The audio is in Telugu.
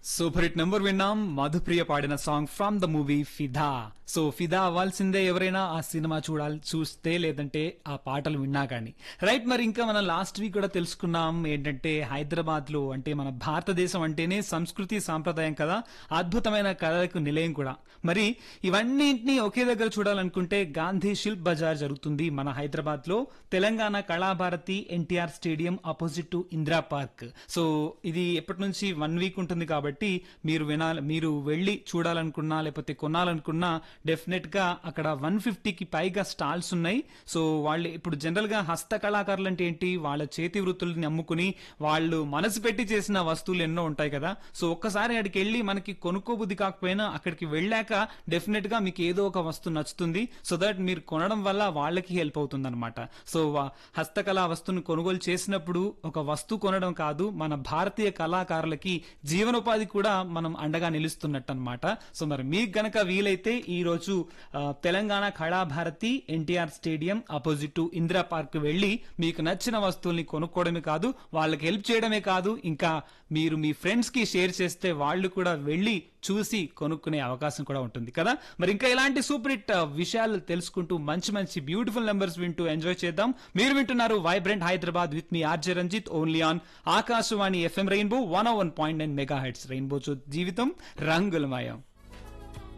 సూపర్ హిట్ నెంబర్ విన్నాం మధుప్రియ పాడిన song from the movie Fidaa సో ఫిదా అవ్వాల్సిందే ఎవరైనా ఆ సినిమా చూడాలి చూస్తే లేదంటే ఆ పాటలు విన్నా కానీ రైట్ మరి ఇంకా మనం లాస్ట్ వీక్ కూడా తెలుసుకున్నాం ఏంటంటే హైదరాబాద్ లో అంటే మన భారతదేశం అంటేనే సంస్కృతి సాంప్రదాయం కదా అద్భుతమైన కళలకు నిలయం కూడా మరి ఇవన్నింటినీ ఒకే దగ్గర చూడాలనుకుంటే గాంధీ శిల్ప్ బజార్ జరుగుతుంది మన హైదరాబాద్ లో Telangana Kalabharathi NTR stadium opposite to Indira park so ఇది ఎప్పటి నుంచి వన్ వీక్ ఉంటుంది కాబట్టి మీరు వినాలి మీరు వెళ్ళి చూడాలనుకున్నా లేకపోతే కొనాలనుకున్నా డెఫినెట్ గా అక్కడ వన్ ఫిఫ్టీకి పైగా స్టాల్స్ ఉన్నాయి సో వాళ్ళు ఇప్పుడు జనరల్ గా హస్త కళాకారులు అంటే ఏంటి వాళ్ళ చేతి వృత్తుల్ని అమ్ముకుని వాళ్ళు మనసు పెట్టి చేసిన వస్తువులు ఎన్నో ఉంటాయి కదా సో ఒక్కసారి అక్కడికి వెళ్ళి మనకి కొనుక్కోబుద్ధి కాకపోయినా అక్కడికి వెళ్ళాక డెఫినెట్ గా మీకు ఏదో ఒక వస్తువు నచ్చుతుంది సో దట్ మీరు కొనడం వల్ల వాళ్ళకి హెల్ప్ అవుతుంది అనమాట సో వా- హస్తకళా వస్తువుని కొనుగోలు చేసినప్పుడు ఒక వస్తువు కొనడం కాదు మన భారతీయ కళాకారులకి జీవనోపాధి కూడా మనం అండగా నిలుస్తున్నట్టు అనమాట సో మరి మీకు గనక వీలైతే ఈ రోజు ఆ, Telangana Kalabharathi NTR stadium opposite to Indira park వెళ్ళి మీకు నచ్చిన వస్తువుల్ని కొనుక్కోవడమే కాదు వాళ్ళకి హెల్ప్ చేయడమే కాదు ఇంకా మీరు మీ ఫ్రెండ్స్ కి షేర్ చేస్తే వాళ్ళు కూడా వెళ్ళి చూసి కొనుక్కునే అవకాశం కూడా ఉంటుంది కదా మరి ఇంకా ఇలాంటి సూపర్ హిట్ ఆ, విషయాలు తెలుసుకుంటూ మంచి మంచి బ్యూటిఫుల్ నెంబర్స్ వింటూ ఎంజాయ్ చేద్దాం మీరు వింటున్నారు వైబ్రెంట్ హైదరాబాద్ విత్ మీ RJ Ranjith only on Akashvani FM rainbow one one point nine megahertz rainbow జీవితం రంగులమయం